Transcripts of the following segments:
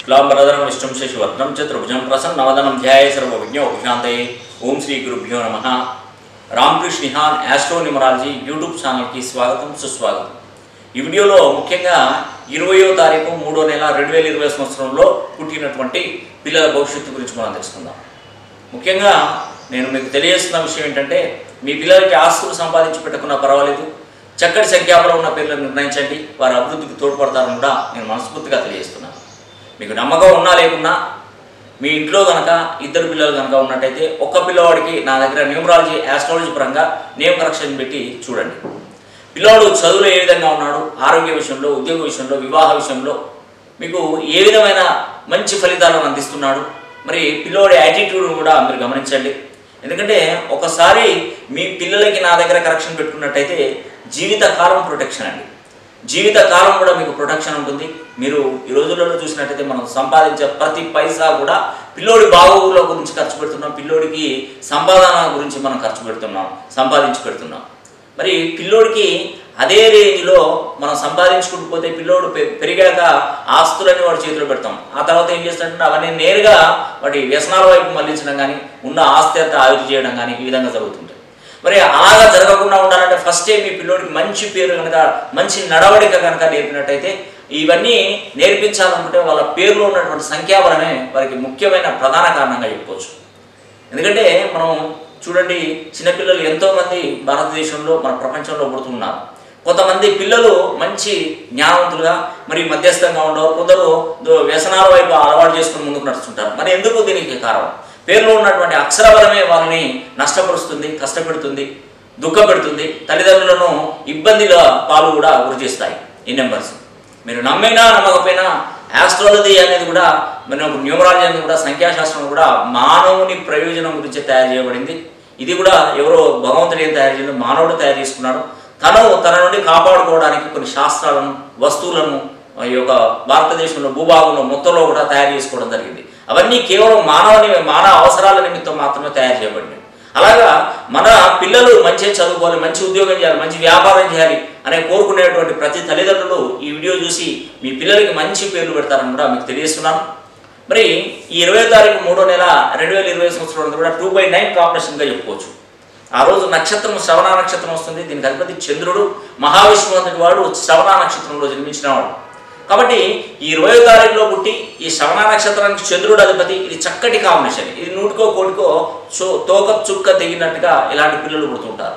క్లాంబరధరం విష్ణుం శశివర్ణం చతుర్భుజం ప్రసన్నవదనం ధ్యాయ సర్వవిజ్ఞ ఉపశాంతయే ఓం శ్రీ గురుభ్యో నమ రామకృష్ణ నిహాన్ యాస్ట్రో న్యూమరాలజీ యూట్యూబ్ ఛానల్కి స్వాగతం సుస్వాగతం ఈ వీడియోలో ముఖ్యంగా ఇరవయో తారీఖు మూడో నెల రెండు వేల ఇరవై సంవత్సరంలో పుట్టినటువంటి పిల్లల భవిష్యత్తు గురించి మనం తెలుసుకుందాం ముఖ్యంగా నేను మీకు తెలియజేస్తున్న విషయం ఏంటంటే మీ పిల్లలకి ఆస్తులు సంపాదించి పెట్టకున్నా పర్వాలేదు చక్కటి సంఖ్యాబలం ఉన్న పిల్లలు నిర్ణయించండి వారి అభివృద్ధికి తోడ్పడతారని కూడా నేను మనస్ఫూర్తిగా తెలియజేస్తున్నాను మీకు నమ్మకం ఉన్నా లేకున్నా మీ ఇంట్లో కనుక ఇద్దరు పిల్లలు కనుక ఉన్నట్టయితే ఒక్క పిల్లవాడికి నా దగ్గర న్యూమరాలజీ ఆస్ట్రాలజీ పరంగా నేమ్ కరెక్షన్ పెట్టి చూడండి పిల్లవాడు చదువులో ఏ విధంగా ఉన్నాడు ఆరోగ్య విషయంలో ఉద్యోగ విషయంలో వివాహ విషయంలో మీకు ఏ విధమైన మంచి ఫలితాలను అందిస్తున్నాడు మరి పిల్లవాడి యాటిట్యూడ్ కూడా మీరు గమనించండి ఎందుకంటే ఒకసారి మీ పిల్లలకి నా దగ్గర కరెక్షన్ పెట్టుకున్నట్టయితే జీవితకాలం ప్రొటెక్షన్ అండి జీవితకాలం కూడా మీకు ప్రొటెక్షన్ ఉంటుంది మీరు ఈ రోజులలో చూసినట్టయితే మనం సంపాదించే ప్రతి పైసా కూడా పిల్లోడి బాగోగుల గురించి ఖర్చు పెడుతున్నాం పిల్లోడికి సంపాదన గురించి మనం ఖర్చు పెడుతున్నాం సంపాదించి పెడుతున్నాం మరి పిల్లోడికి అదే రేంజ్లో మనం సంపాదించుకుంటూ పోతే పిల్లోడు పె- పెరిగాక ఆస్తులన్నీ వాడి చేతిలో పెడతాం ఆ తర్వాత ఏం చేస్తాడంటే అవన్నీ నేరుగా వాటి వ్యసనాల వైపు మళ్లించడం కానీ ఉన్న ఆస్తి అంతా ఆవిరి చేయడం కానీ ఈ విధంగా జరుగుతుంటాయి మరి అలాగా జరగకుండా ఉండాలంటే ఫస్టే మీ పిల్లోడికి మంచి పేరు కనుక మంచి నడవడిక కనుక నేర్పినట్టయితే ఇవన్నీ నేర్పించాలనుకుంటే వాళ్ళ పేరులో ఉన్నటువంటి సంఖ్యాబలమే వారికి ముఖ్యమైన ప్రధాన కారణంగా చెప్పుకోవచ్చు ఎందుకంటే మనం చూడండి చిన్నపిల్లలు ఎంతోమంది భారతదేశంలో మన ప్రపంచంలో పుడుతున్నారు కొంతమంది పిల్లలు మంచి జ్ఞానవంతులుగా మరి మధ్యస్థంగా ఉండవు కొందరు దో- వ్యసనాల వైపు అలవాటు చేసుకుని ముందుకు నడుస్తుంటారు మరి ఎందుకు దీనికి కారణం పేరులో ఉన్నటువంటి అక్షరబలమే వాళ్ళని నష్టపరుస్తుంది కష్టపెడుతుంది దుఃఖపెడుతుంది తల్లిదండ్రులను ఇబ్బందిల పాలు కూడా గురి చేస్తాయి ఈ నెంబర్స్ మీరు నమ్మినా నమ్మకపోయినా ఆస్ట్రాలజీ అనేది కూడా మన న్యూమరాలజీ అనేది కూడా సంఖ్యాశాస్త్రం కూడా మానవుని ప్రయోజనం గురించి తయారు చేయబడింది ఇది కూడా ఎవరో భగవంతుడు ఏం తయారు చేయలేదు మానవుడు తయారు చేసుకున్నాడు తను తన నుండి కాపాడుకోవడానికి కొన్ని శాస్త్రాలను వస్తువులను ఈ యొక్క భారతదేశంలో భూభాగంలో మొత్తంలో కూడా తయారు చేసుకోవడం జరిగింది అవన్నీ కేవలం మానవుని మానవ అవసరాల నిమిత్తం మాత్రమే తయారు చేయబడినవి అలాగా మన పిల్లలు మంచిగా చదువుకోవాలి మంచి ఉద్యోగం చేయాలి మంచి వ్యాపారం చేయాలి అనే కోరుకునేటువంటి ప్రతి తల్లిదండ్రులు ఈ వీడియో చూసి మీ పిల్లలకి మంచి పేర్లు పెడతారని కూడా మీకు తెలియజేస్తున్నాను మరి ఈ ఇరవై తారీఖు మూడో నెల రెండు వేల ఇరవై సంవత్సరం కూడా టూ బై నైన్ కాంబినేషన్గా చెప్పుకోవచ్చు ఆ రోజు నక్షత్రం శ్రవణ నక్షత్రం వస్తుంది దీనికి అధిపతి చంద్రుడు మహావిష్ణువంతుడి వాడు శ్రవణ నక్షత్రంలో జన్మించినవాడు కాబట్టి ఈ ఇరవై తారీఖులో పుట్టి ఈ శ్రవణ నక్షత్రానికి చంద్రుడు అధిపతి ఇది చక్కటి కాంబినేషన్ ఇది నూటికో కోటికో చో తోక చుక్క తెగినట్టుగా ఇలాంటి పిల్లలు పుడుతుంటారు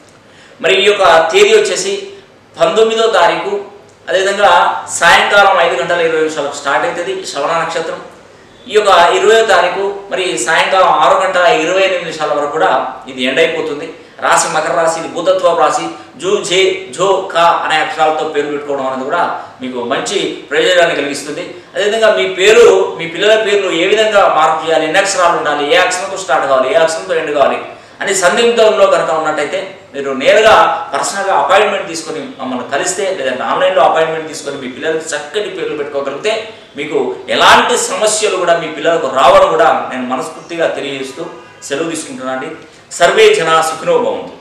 మరి ఈ యొక్క తేదీ వచ్చేసి పంతొమ్మిదో తారీఖు అదేవిధంగా సాయంకాలం ఐదు గంటల ఇరవై నిమిషాలకు స్టార్ట్ అవుతుంది శ్రవణ నక్షత్రం ఈ యొక్క ఇరవై తారీఖు మరి సాయంకాలం ఆరు గంటల ఇరవై ఎనిమిది నిమిషాల వరకు కూడా ఇది ఎండ్ అయిపోతుంది రాశి మకర రాశి ఇది భూతత్వ రాశి జూ జే జో కా అనే అక్షరాలతో పేరు పెట్టుకోవడం అనేది కూడా మీకు మంచి ప్రయోజనాన్ని కలిగిస్తుంది అదేవిధంగా మీ పేరు మీ పిల్లల పేర్లు ఏ విధంగా మార్పు చేయాలి ఎన్ని అక్షరాలు ఉండాలి ఏ అక్షరంతో స్టార్ట్ కావాలి ఏ అక్షరంతో ఎండ్ కావాలి అని సందిగ్ధంలో కనుక ఉన్నట్టయితే మీరు నేరుగా పర్సనల్గా అపాయింట్మెంట్ తీసుకొని మమ్మల్ని కలిస్తే లేదంటే ఆన్లైన్లో అపాయింట్మెంట్ తీసుకొని మీ పిల్లలకి చక్కటి పేర్లు పెట్టుకోగలిగితే మీకు ఎలాంటి సమస్యలు కూడా మీ పిల్లలకు రావని కూడా నేను మనస్ఫూర్తిగా తెలియజేస్తూ సెలవు తీసుకుంటున్నాను అండి సర్వే జన సుఖినో భవంతు